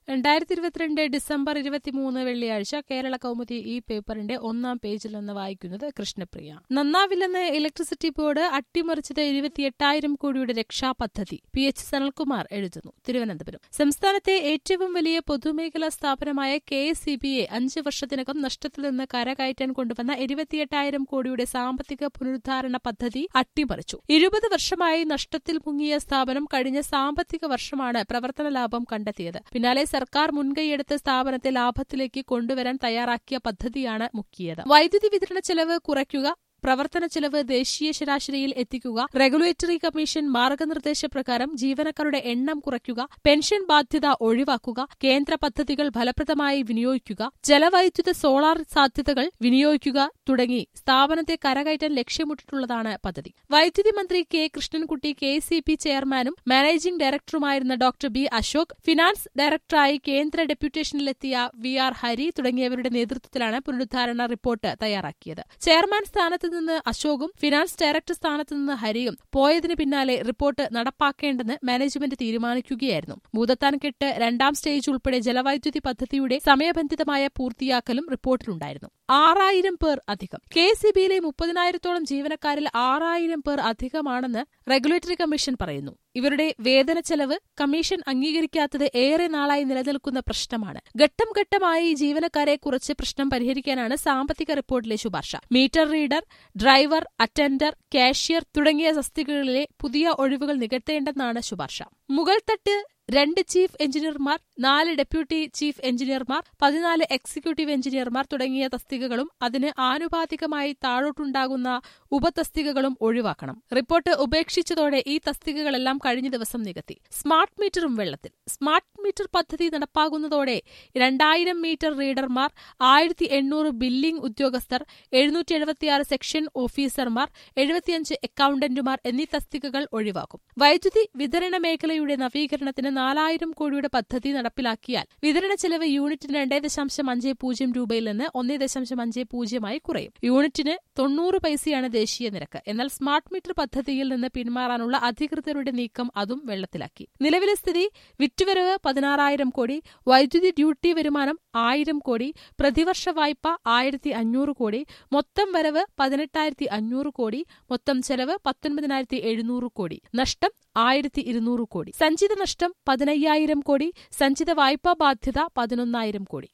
രണ്ടായിരത്തി ഇരുപത്തിരണ്ട് ഡിസംബർ ഇരുപത്തിമൂന്ന് വെള്ളിയാഴ്ച കേരള കൗമുദി ഈ പേപ്പറിന്റെ ഒന്നാം പേജിൽ നിന്ന് വായിക്കുന്നത് കൃഷ്ണപ്രിയ നന്നാവില്ലെന്ന് ഇലക്ട്രിസിറ്റി ബോർഡ് അട്ടിമറിച്ചത് ഇരുപത്തിയെട്ടായിരം കോടിയുടെ രക്ഷാപദ്ധതി പി എച്ച് സനൽകുമാർ എഴുതുന്നു തിരുവനന്തപുരം സംസ്ഥാനത്തെ ഏറ്റവും വലിയ പൊതുമേഖലാ സ്ഥാപനമായ കെ എസ് സി ബിയെ അഞ്ച് വർഷത്തിനകം നഷ്ടത്തിൽ നിന്ന് കരകയറ്റാൻ കൊണ്ടുവന്ന ഇരുപത്തിയെട്ടായിരം കോടിയുടെ സാമ്പത്തിക പുനരുദ്ധാരണ പദ്ധതി അട്ടിമറിച്ചു ഇരുപത് വർഷമായി നഷ്ടത്തിൽ മുങ്ങിയ സ്ഥാപനം കഴിഞ്ഞ സാമ്പത്തിക വർഷമാണ് പ്രവർത്തന ലാഭം കണ്ടെത്തിയത് പിന്നാലെ സർക്കാർ മുൻകൈയെടുത്ത് സ്ഥാപനത്തെ ലാഭത്തിലേക്ക് കൊണ്ടുവരാൻ തയ്യാറാക്കിയ പദ്ധതിയാണ് മുക്കിയത് വൈദ്യുതി വിതരണ ചെലവ് കുറയ്ക്കുക പ്രവർത്തന ചെലവ് ദേശീയ ശരാശരിയിൽ എത്തിക്കുക റെഗുലേറ്ററി കമ്മീഷൻ മാർഗനിർദ്ദേശപ്രകാരം ജീവനക്കാരുടെ എണ്ണം കുറയ്ക്കുക പെൻഷൻ ബാധ്യത ഒഴിവാക്കുക കേന്ദ്ര പദ്ധതികൾ ഫലപ്രദമായി വിനിയോഗിക്കുക ജലവൈദ്യുത സോളാർ സാധ്യതകൾ വിനിയോഗിക്കുക തുടങ്ങി സ്ഥാപനത്തെ കരകയറ്റാൻ ലക്ഷ്യമിട്ടിട്ടുള്ളതാണ് പദ്ധതി വൈദ്യുതി മന്ത്രി K Krishnankutty K C P ചെയർമാനും മാനേജിംഗ് ഡയറക്ടറുമായിരുന്ന ഡോക്ടർ ബി അശോക് ഫിനാൻസ് ഡയറക്ടറായി കേന്ദ്ര ഡെപ്യൂട്ടേഷനിലെത്തിയ വി ആർ ഹരി തുടങ്ങിയവരുടെ നേതൃത്വത്തിലാണ് പുനരുദ്ധാരണ റിപ്പോർട്ട് തയ്യാറാക്കിയത് ചെയർമാൻ സ്ഥാനത്ത് നിന്ന് അശോകും ഫിനാൻസ് ഡയറക്ടർ സ്ഥാനത്ത് നിന്ന് ഹരിയും പോയതിന് പിന്നാലെ റിപ്പോർട്ട് നടപ്പാക്കേണ്ടെന്ന് മാനേജ്മെന്റ് തീരുമാനിക്കുകയായിരുന്നു ഭൂതത്താൻകെട്ട് രണ്ടാം സ്റ്റേജ് ഉൾപ്പെടെ ജലവൈദ്യുതി പദ്ധതിയുടെ സമയബന്ധിതമായ പൂർത്തിയാക്കലും റിപ്പോർട്ടിലുണ്ടായിരുന്നു ആറായിരം പേർ അധികം കെ സി ബിയിലെ മുപ്പതിനായിരത്തോളം ജീവനക്കാരിൽ ആറായിരം പേർ അധികമാണെന്ന് റെഗുലേറ്ററി കമ്മീഷൻ പറയുന്നു ഇവരുടെ വേതന ചെലവ് കമ്മീഷൻ അംഗീകരിക്കാത്തത് ഏറെ നാളായി നിലനിൽക്കുന്ന പ്രശ്നമാണ് ഘട്ടം ഘട്ടമായി ജീവനക്കാരെ കുറച്ച് പ്രശ്നം പരിഹരിക്കാനാണ് സാമ്പത്തിക റിപ്പോർട്ടിലെ ശുപാർശ meter reader driver attender cashier തുടങ്ങിയ തസ്തികകളിലെ പുതിയ ഒഴിവുകൾ നികത്തേണ്ടെന്നാണ് ശുപാർശ മുകൾത്തട്ട് രണ്ട് ചീഫ് എഞ്ചിനീയർമാർ നാല് ഡെപ്യൂട്ടി ചീഫ് എഞ്ചിനീയർമാർ പതിനാല് എക്സിക്യൂട്ടീവ് എഞ്ചിനീയർമാർ തുടങ്ങിയ തസ്തികകളും അതിന് ആനുപാതികമായി താഴോട്ടുണ്ടാകുന്ന ഉപതസ്തികകളും ഒഴിവാക്കണം റിപ്പോർട്ട് ഉപേക്ഷിച്ചതോടെ ഈ തസ്തികകളെല്ലാം കഴിഞ്ഞ ദിവസം നികത്തി സ്മാർട്ട് മീറ്ററും വെള്ളത്തിൽ സ്മാർട്ട് മീറ്റർ പദ്ധതി നടപ്പാകുന്നതോടെ രണ്ടായിരം മീറ്റർ റീഡർമാർ ആയിരത്തി എണ്ണൂറ് ബില്ലിംഗ് ഉദ്യോഗസ്ഥർ എഴുന്നൂറ്റി എഴുപത്തിയാറ് സെക്ഷൻ ഓഫീസർമാർ എഴുപത്തിയഞ്ച് അക്കൌണ്ടന്റുമാർ എന്നീ തസ്തികകൾ ഒഴിവാക്കും വൈദ്യുതി വിതരണ മേഖലയുടെ നവീകരണത്തിന് നാലായിരം കോടിയുടെ പദ്ധതി നടപ്പിലാക്കിയാൽ വിതരണ ചെലവ് യൂണിറ്റിന് രണ്ടേ ദശാംശം അഞ്ച് പൂജ്യം രൂപയിൽ നിന്ന് ഒന്നേ ദശാംശം അഞ്ച് പൂജ്യമായി കുറയും യൂണിറ്റിന് തൊണ്ണൂറ് പൈസയാണ് ദേശീയ നിരക്ക് എന്നാൽ സ്മാർട്ട് മീറ്റർ പദ്ധതിയിൽ നിന്ന് പിന്മാറാനുള്ള അധികൃതരുടെ നീക്കം അതും വെള്ളത്തിലാക്കി നിലവിലെ സ്ഥിതി വിറ്റുവരവ് പതിനാറായിരം കോടി വൈദ്യുതി ഡ്യൂട്ടി വരുമാനം ആയിരം കോടി പ്രതിവർഷ വായ്പ ആയിരത്തി അഞ്ഞൂറ് കോടി മൊത്തം വരവ് പതിനെട്ടായിരത്തി അഞ്ഞൂറ് കോടി മൊത്തം ചെലവ് പത്തൊൻപതിനായിരത്തി എഴുന്നൂറ് കോടി നഷ്ടം ആയിരത്തി ഇരുന്നൂറ് കോടി സഞ്ചിത നഷ്ടം പതിനയ്യായിരം കോടി സഞ്ചിത വായ്പാ ബാധ്യത പതിനൊന്നായിരം കോടി